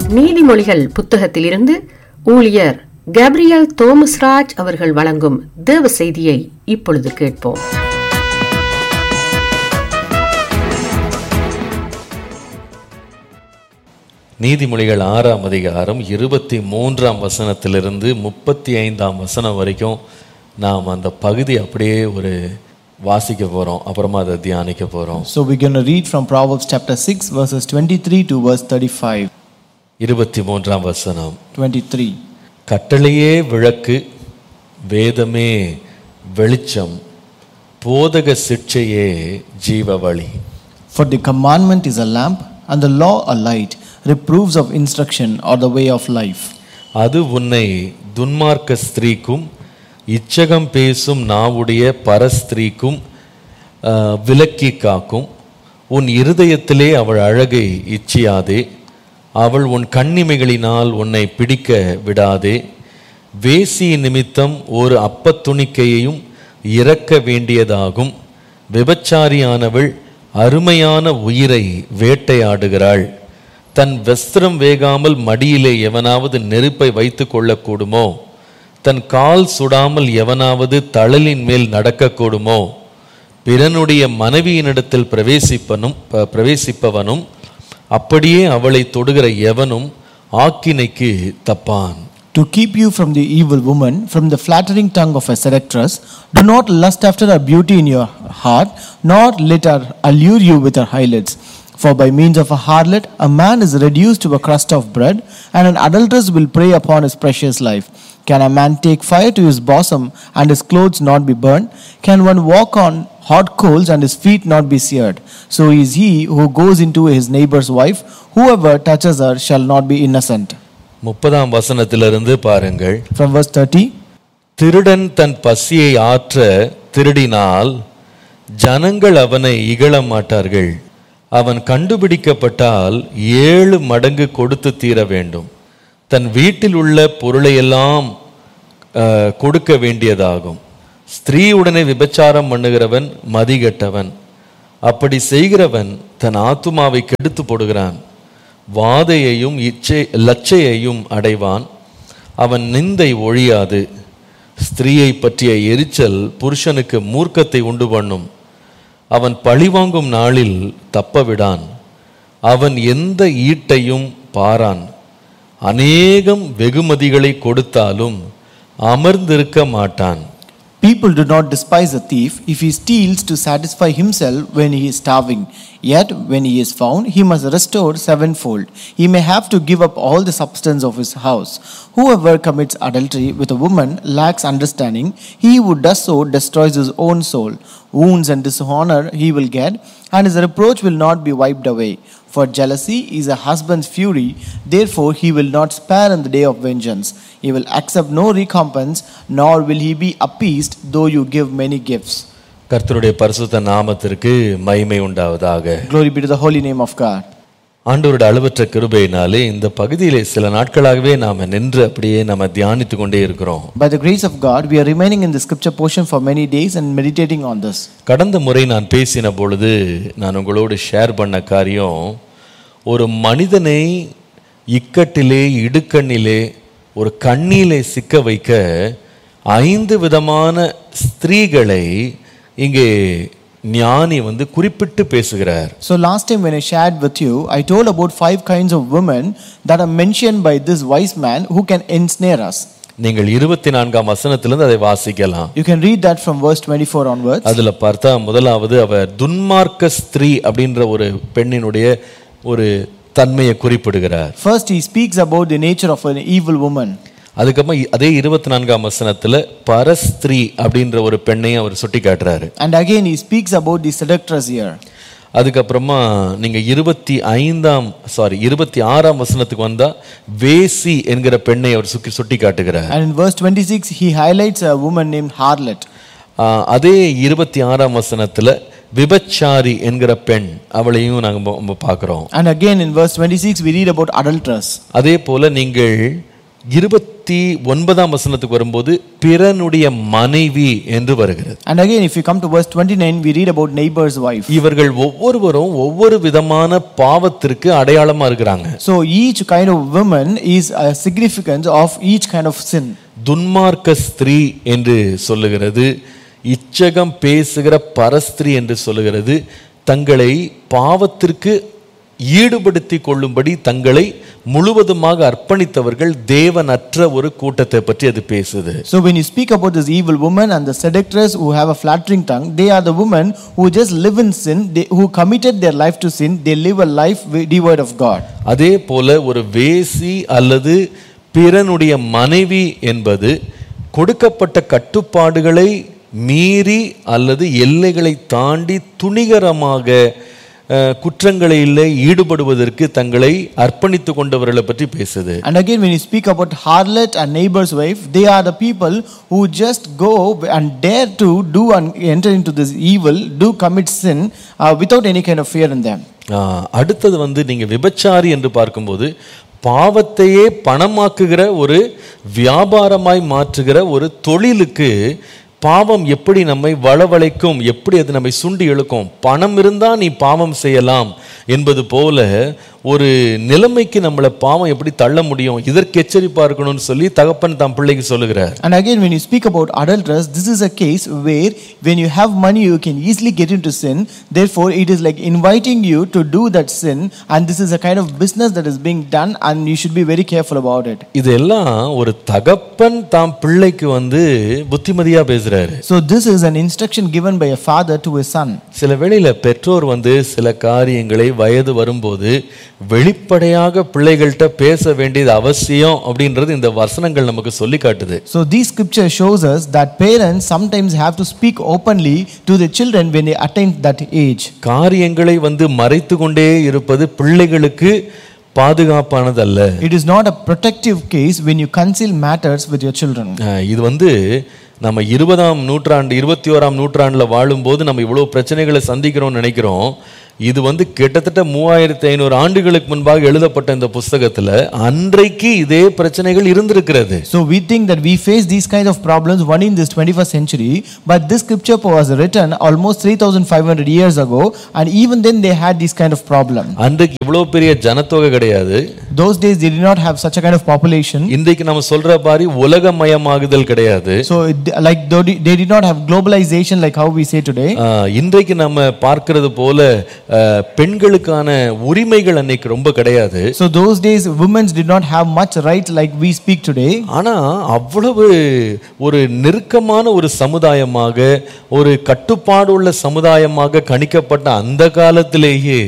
நீதிமொழிகள் புத்தகத்திலிருந்து ஊழியர் கேப்ரியல் தோமஸ்ராஜ் அவர்கள் வழங்கும் தேவ செய்தியை இப்பொழுது கேட்போம் நீதிமொழிகள் ஆறாம் அதிகாரம் இருபத்தி மூன்றாம் வசனத்திலிருந்து முப்பத்தி ஐந்தாம் வசனம் வரைக்கும் நாம் அந்த பகுதி அப்படியே ஒரு வாசிக்க போகிறோம் அப்புறமா அதை தியானிக்க போகிறோம் So we're going to read from Proverbs chapter 6, verses 23 to verse 35. இருபத்தி மூன்றாம் வசனம் 23. கட்டளையே விளக்கு வேதமே வெளிச்சம் போதக சிட்சையே ஜீவ வழி For the commandment is a lamp, and the law a light, reproofs of instruction are the way of life. அது உன்னை துன்மார்க்க ஸ்திரீக்கும் இச்சகம் பேசும் நாவுடைய பரஸ்திரீக்கும் ஆஹ், விலக்கி காக்கும் உன் இருதயத்திலே அவள் அழகை இச்சியாதே அவள் உன் கண்ணிமைகளினால் உன்னை பிடிக்க விடாதே வேசி நிமித்தம் ஒரு அப்பத் துணிக்கையையும் இறக்க வேண்டியதாகும் விபச்சாரியானவள் அருமையான உயிரை வேட்டையாடுகிறாள் தன் வஸ்திரம் வேகாமல் மடியிலே எவனாவது நெருப்பை வைத்துக் கொள்ளக்கூடுமோ தன் கால் சுடாமல் எவனாவது தழலின் மேல் நடக்கக்கூடுமோ பிறனுடைய மனைவியினிடத்தில் பிரவேசிப்பனும் ப- பிரவேசிப்பவனும் அப்படியே அவளை தொடுகிற எவனும் ஆக்கினைக்கு தப்பான் To keep you from the evil woman, from the flattering tongue of a seductress, do not lust after her beauty in your heart, nor let her allure you with her highlights. For by means of a harlot, a man is reduced to a crust of bread, and an adulteress will prey upon his precious life. Can a man take fire to his bosom, and his clothes not be burned? Can one walk on hot coals, and his feet not be seared? So is he who goes into his neighbor's wife. Whoever touches her shall not be innocent. முப்பதாம் வசனத்திலிருந்து பாருங்கள் From verse 30. திருடன் தன் பசியை ஆற்ற திருடினால் ஜனங்கள் அவனை இகழ மாட்டார்கள் அவன் கண்டுபிடிக்கப்பட்டால் ஏழு மடங்கு கொடுத்து தீர வேண்டும் தன் வீட்டில் உள்ள பொருளையெல்லாம் அஹ், கொடுக்க வேண்டியதாகும் ஸ்திரீயுடனே விபச்சாரம் பண்ணுகிறவன் மதிகெட்டவன் அப்படி செய்கிறவன் தன் ஆத்துமாவை கெடுத்து போடுகிறான் வாதையையும் இச்சை லச்சையையும் அடைவான் அவன் நிந்தை ஒழியாது ஸ்திரீயை பற்றிய எரிச்சல் புருஷனுக்கு மூர்க்கத்தை உண்டு பண்ணும் அவன் பழிவாங்கும் நாளில் தப்ப விடான் அவன் எந்த ஈட்டையும் பாரான் அநேகம் வெகுமதிகளை கொடுத்தாலும் அமர்ந்திருக்க மாட்டான் People do not despise a thief if he steals to satisfy himself when he is starving. Yet, when he is found, he must restore sevenfold. He may have to give up all the substance of his house. Whoever commits adultery with a woman lacks understanding. He who does so destroys his own soul. Wounds and dishonor he will get, and his reproach will not be wiped away. For jealousy is a husband's fury, therefore he will not spare in the day of vengeance. He will accept no recompense, nor will he be appeased, though you give many gifts. கர்த்தருடைய பரிசுத்த நாமத்திற்கு மகிமை உண்டாவதாக Glory be to the holy name of God. ஆண்டவருடைய அளவற்ற கிருபையினாலே இந்த பகுதியிலே சில நாட்களாகவே நாம நின்று அப்படியே நம்ம தியானித்து கொண்டே இருக்கிறோம் By the grace of God, we are remaining in the scripture portion for many days and meditating on this. கடந்த முறை நான் பேசின பொழுது நான் உங்களோடு ஷேர் பண்ண காரியம் ஒரு மனிதனை இக்கட்டிலே இடுக்கண்ணிலே ஒரு கண்ணிலே சிக்க வைக்க ஐந்து விதமான ஸ்திரீகளை இங்கே ஞானி வந்து குறிப்பிட்டு பேசுகிறார் So, last time when I shared with you, I told about five kinds of women that are mentioned by this wise man who can ensnare us. நீங்கள் இருபத்தி நான்காம் வசனத்திலிருந்து அதை வாசிக்கலாம் You can read that from verse 24 onwards. அதுல பார்த்தா முதலாவது அவர் துன்மார்க்க ஸ்திரீ அப்படின்ற ஒரு பெண்ணினுடைய ஒரு தன்மையை குறிப்பிடுகிறார் First, he speaks about the nature of an evil woman. அதுக்கப்புறம் இ- அதே இருபத்தி நான்காம் வசனத்துல பரஸ்திரீ அப்படின்ற ஒரு பெண்ணையும் அவர் சுட்டி காட்டுறாரு And again, he speaks about the seductress here. அதுக்கப்புறமா நீங்க இருபத்தி ஐந்தாம் சாரி இருபத்தி ஆறாம் வசனத்துக்கு வந்தா வேசி என்கிற பெண்ணை அவர் சுட்டி சுட்டி காட்டுகிறார் And in verse 26, he highlights a woman named Harlot. ஆஹ், அதே இருபத்தி ஆறாம் வசனத்துல விபச்சாரி என்கிற பெண் அவளையும் நாங்க ம- ம- பார்க்கிறோம் And again, in verse 26, we read about adulteress. அதே போல நீங்கள் இருபத் இருபத்தி ஒன்பதாம் வசனத்துக்கு வரும்போது பிறனுடைய மனைவி என்று வருகிறது And again, if you come to verse 29, we read about neighbor's wife. இவர்கள் ஒவ்வொருவரும் ஒவ்வொரு விதமான பாவத்திற்கு அடையாளமா இருக்கிறாங்க So each kind of woman is a significance of each kind of sin. துன்மார்க்க ஸ்திரீ என்று சொல்லுகிறது இச்சகம் பேசுகிற பரஸ்திரீ என்று சொல்லுகிறது தங்களை பாவத்திற்கு ஈடுபடுத்திக் கொள்ளும்படி தங்களை முழுவதுமாக அர்ப்பணித்தவர்கள் தேவனற்ற ஒரு கூட்டத்தை பற்றி அது பேசுது So when you speak about this evil woman and the seductress who have a flattering tongue, they are the women who just live in sin, they, who committed their life to sin, they live a life wi- devoid of God. அதே போல ஒரு வேசி அல்லது பிறனுடைய மனைவி என்பது கொடுக்கப்பட்ட கட்டுப்பாடுகளை மீறி அல்லது எல்லைகளை தாண்டி துணிகரமாக அஹ், குற்றங்களில் ஈடுபடுவதற்கு தங்களை அர்ப்பணித்து கொண்டவர்களை பற்றி பேசுது And again, when you speak about harlot and neighbor's wife, they are the people who just go and dare to do and enter into this evil, do commit sin uh, without any kind of fear in them. ஆஹ், அடுத்தது வந்து நீங்க விபச்சாரி என்று பார்க்கும்போது பாவத்தையே பணமாக்குகிற ஒரு வியாபாரமாய் மாற்றுகிற ஒரு தொழிலுக்கு பாவம் எப்படி நம்மை வளவளைக்கும் எப்படி அது நம்மை சுண்டி இழுக்கும் பணம் இருந்தா நீ பாவம் செய்யலாம் என்பது போல ஒரு நிலைமைக்கு நம்மளை பாவம் எப்படி தள்ள முடியும் இதற்கு எச்சரிப்பா இருக்கணும்னு சொல்லி தகப்பன் தம் பிள்ளைக்கு சொல்லுகிறார் And again, when you speak about adulteress, this is a case where when you have money, you can easily get into sin. Therefore, it is like inviting you to do that sin, and this is a kind of business that is being done, and you should be very careful about it. இதெல்லாம் ஒரு தகப்பன் தாம் பிள்ளைக்கு வந்து புத்திமதியா பேசுறாரு So, this is an instruction given by a father to his son. சில வேளையில பெற்றோர் வந்து சில காரியங்களை வயது வரும்போது வெளிப்படையாக பிள்ளைகள்கிட்ட பேச வேண்டியது அவசியம் அப்படின்றது இந்த வசனங்கள் நமக்கு சொல்லி காட்டுது So, these scripture shows us that parents sometimes have to speak openly to the children when they attain that age. காரியங்களை வந்து மறைத்து கொண்டே இருப்பது பிள்ளைகளுக்கு பாதுகாப்பானதல்ல It is not a protective case when you conceal matters with your children. அஹ் இது வந்து நம்ம இருபதாம் நூற்றாண்டு இருபத்தி ஓராம் நூற்றாண்டுல வாழும்போது நம்ம இவ்வளவு பிரச்சனைகளை சந்திக்கிறோம்னு நினைக்கிறோம் இது வந்து கிட்டத்தட்ட மூவாயிரத்தி ஐநூறு ஆண்டுகளுக்கு முன்பாக எழுதப்பட்ட இந்த புஸ்தகத்துல அன்றைக்கு இதே பிரச்சனைகள் இருந்திருக்கிறது So we think that we face these kind of problems one in this 21st century, but this scripture was written almost 3,500 years ago, and even then they had this kind of problem. அன்றைக்கு இவ்வளவு பெரிய ஜனத்தொகை கிடையாது Those days they did not have such a kind of population. இன்றைக்கு நம்ம சொல்ற மாதிரி உலகமயமாகுதல் கிடையாது So it, like they did- they did not have globalization like how we say today. ஆஹ், இன்றைக்கு நம்ம பார்க்கிறது போல ஆஹ், பெண்களுக்கான உரிமைகள் அன்னைக்கு ரொம்ப கிடையாது So those days women did not have much right like we speak today. ஆனா அவ்வளவு ஒரு நெருக்கமான ஒரு சமுதாயமாக ஒரு கட்டுப்பாடு உள்ள சமுதாயமாக கணிக்கப்பட்ட அந்த காலத்திலேயே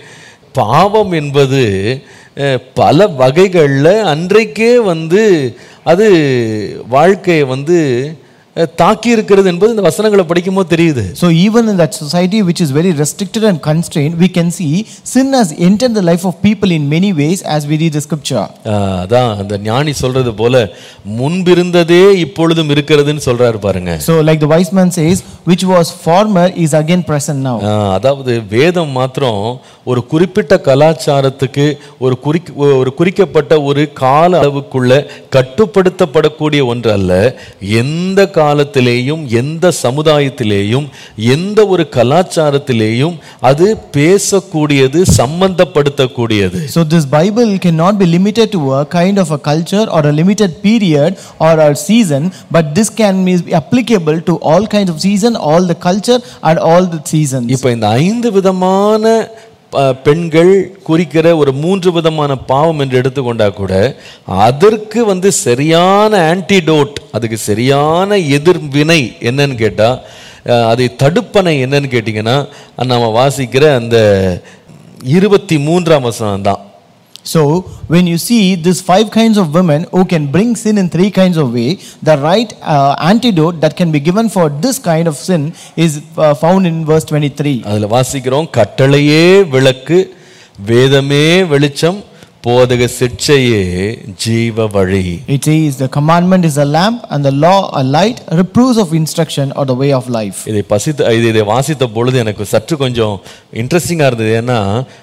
பாவம் என்பது அஹ், பல வகைகளில் அன்றைக்கே வந்து அது வாழ்க்கையை வந்து அஹ், தாக்கி இருக்கிறது என்பது இந்த வசனங்களை படிக்கும்போது தெரியுது So even in that society which is very restricted and constrained, we can see sin has entered the life of people in many ways as we read the scripture. ஆஹ், அதான் அந்த ஞானி சொல்றது போல முன்பிருந்ததே இப்பொழுதும் இருக்கிறதுன்னு சொல்றாரு பாருங்க So like the wise man says, which was former is again present now. ஆஹ், அதாவது வேதம் மாத்திரம் ஒரு குறிப்பிட்ட கலாச்சாரத்துக்கு ஒரு குறிக் ஒரு குறிக்கப்பட்ட ஒரு கால அளவுக்குள்ள கட்டுப்படுத்தப்படக்கூடிய ஒன்று அல்ல எந்த காலத்திலேயும் எந்த சமுதாயத்திலேயும் எந்த ஒரு கலாச்சாரத்திலேயும் அது பேசக்கூடியது சம்பந்தப்படுத்தக்கூடியது So this Bible cannot be limited to a kind of a culture or a limited period or a season, but this can be applicable to all kinds of season, all the culture and all the seasons. இப்போ இந்த ஐந்து விதமான அஹ், பெண்கள் குறிக்கிற ஒரு மூன்று விதமான பாவம் என்று எடுத்துக்கொண்டா கூட அதற்கு வந்து சரியான ஆன்டிடோட் அதுக்கு சரியான எதிர்வினை என்னன்னு கேட்டா அஹ், அதை தடுப்பனை என்னன்னு கேட்டிங்கன்னா நம்ம வாசிக்கிற அந்த இருபத்தி மூன்றாம் வசனம் தான் So when you see these five kinds of women who can bring sin in three kinds of way, the right uh, antidote that can be given for this kind of sin is uh, found in verse 23. அதுல வாசிக்கிறோம் கட்டளையே விளக்கு வேதமே வெளிச்சம் போதக சிற்சையே ஜீவ வழி It says the commandment is a lamp and the law a light, reproofs of instruction or the way of life. இதை பசித்த இது இதை வாசித்த பொழுது எனக்கு சற்று கொஞ்சம் இன்ட்ரெஸ்டிங்காக இருந்தது ஏன்னா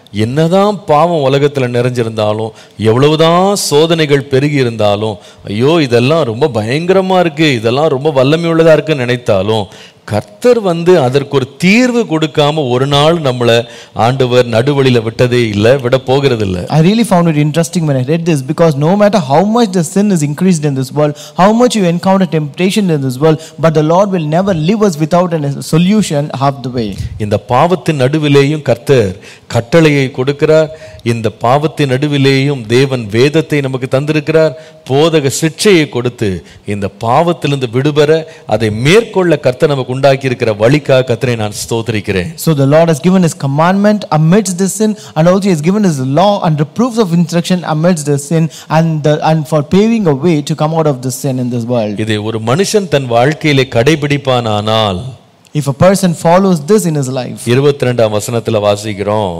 என்னதான் பாவம் உலகத்துல நிறைஞ்சிருந்தாலும் எவ்வளவுதான் சோதனைகள் பெருகி இருந்தாலும் ஐயோ இதெல்லாம் ரொம்ப பயங்கரமா இருக்கு இதெல்லாம் ரொம்ப வல்லமை உள்ளதா இருக்குன்னு நினைத்தாலும் கர்த்தர் வந்து அதற்கு ஒரு தீர்வு கொடுக்காம ஒரு நாள் நம்மளை ஆண்டவர் நடுவழியில விட்டதே இல்லை விட போகிறது இல்லை I really found it interesting when I read this because no matter how much the sin is increased in this world, how much you encounter temptation in this world, but the Lord will never leave us without a solution half the way. இந்த பாவத்தின் நடுவிலேயும் கர்த்தர் கட்டளையை கொடுக்கிறார் இந்த பாவத்தின் நடுவிலேயும் தேவன் வேதத்தை நமக்கு தந்திருக்கிறார் போதக சிக்ஷையை கொடுத்து இந்த பாவத்திலிருந்து விடுபெற அதை மேற்கொள்ள கர்த்தர் நமக்கு உண்டாக்கி இருக்கிற வழிக்காக கர்த்தரை நான் ஸ்தோத்திரிக்கிறேன் So the Lord has given His commandment amidst this sin, and also He has given His law and reproofs of instruction amidst the sin, and the, and for paving a way to come out of the sin in this world. இதை ஒரு மனுஷன் தன் வாழ்க்கையிலே கடைபிடிப்பானானால் If a person follows this in his life, இருபத்தி ரெண்டாம் வசனத்துல வாசிக்கிறோம்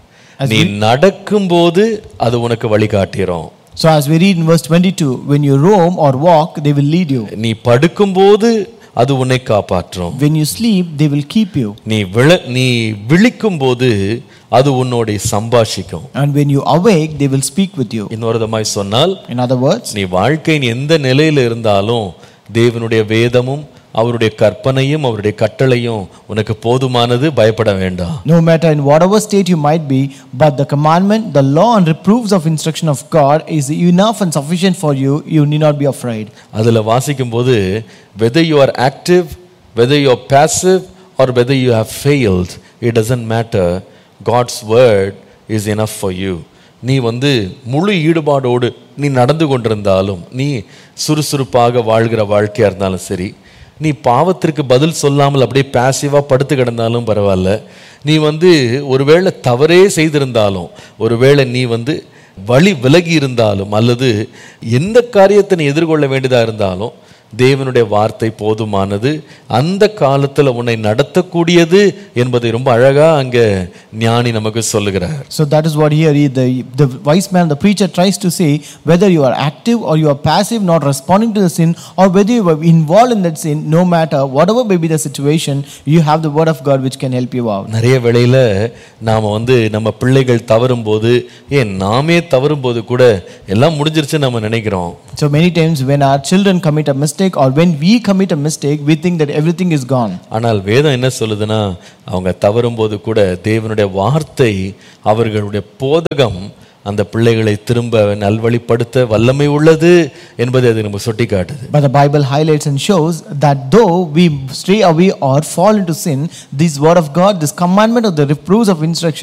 As நீ நடக்கும்போது அது உனக்கு வழிகாட்டிரும் so as we read in verse 22, when you roam or walk, they will lead you. நீ படுக்கும்போது அது உன்னை காப்பாற்றும் When you sleep, they will keep you. நீ விழ நீ விழிக்கும் போது அது உன்னோட சம்பாஷிக்கும் And when you awake, they will speak with you. இன்னொரு விதமாய் சொன்னால் In other words, நீ வாழ்க்கையின் எந்த நிலையில இருந்தாலும் தேவனுடைய வேதமும் அவருடைய கற்பனையும் அவருடைய கட்டளையும் உனக்கு போதுமானது பயப்பட வேண்டாம் no matter in whatever state you might be, but the commandment, the law, and reproofs of instruction of God is enough and sufficient for you. You need not be afraid. அதுல வாசிக்கும் போது whether you are active whether you are passive or whether you have failed it doesn't matter god's word is enough for you நீ வந்து முழு ஈடுபாடோடு நீ நடந்து கொண்டிருந்தாலும் நீ சுறுசுறுப்பாக வாழ்கிற வாழ்க்கையா இருந்தாலும் சரி நீ பாவத்திற்கு பதில் சொல்லாமல் அப்படியே பாசிவா படுத்து கிடந்தாலும் பரவாயில்ல நீ வந்து ஒருவேளை தவறே செய்திருந்தாலும் ஒருவேளை நீ வந்து வழி விலகி இருந்தாலும் அல்லது எந்த காரியத்தை நீ எதிர்கொள்ள வேண்டியதா இருந்தாலும் தேவனுடைய வார்த்தை போதுமானது அந்த காலத்துல உன்னை நடத்தக்கூடியது என்பதை ரொம்ப அழகா அங்க ஞானி நமக்கு சொல்லுகிறார் So that is what here he- the, the wise man, the preacher tries to say whether you are active or you are passive, not responding to the sin, or whether you are involved in that sin, no matter whatever may be the situation, you have the word of God which can help you out. நிறைய வேளையில நாம வந்து நம்ம பிள்ளைகள் தவறும் போது ஏன் நாமே தவறும் போது கூட எல்லாம் முடிஞ்சிருச்சு நம்ம நினைக்கிறோம் So many times when our children commit a mistake or when we commit a mistake, we think that everything is gone. ஆனால் வேதம் என்ன சொல்லுதுன்னா அவங்க தவறும் போது கூட தேவனுடைய வார்த்தை அவர்களுடைய போதகம் அந்த பிள்ளைகளை திரும்ப நல்வழிப்படுத்த வல்லமை உள்ளது என்பதை அது நமக்கு சுட்டி காட்டுது But the Bible highlights and shows that though we stray away or fall into sin, this word of God, this commandment of the reproofs of instruction,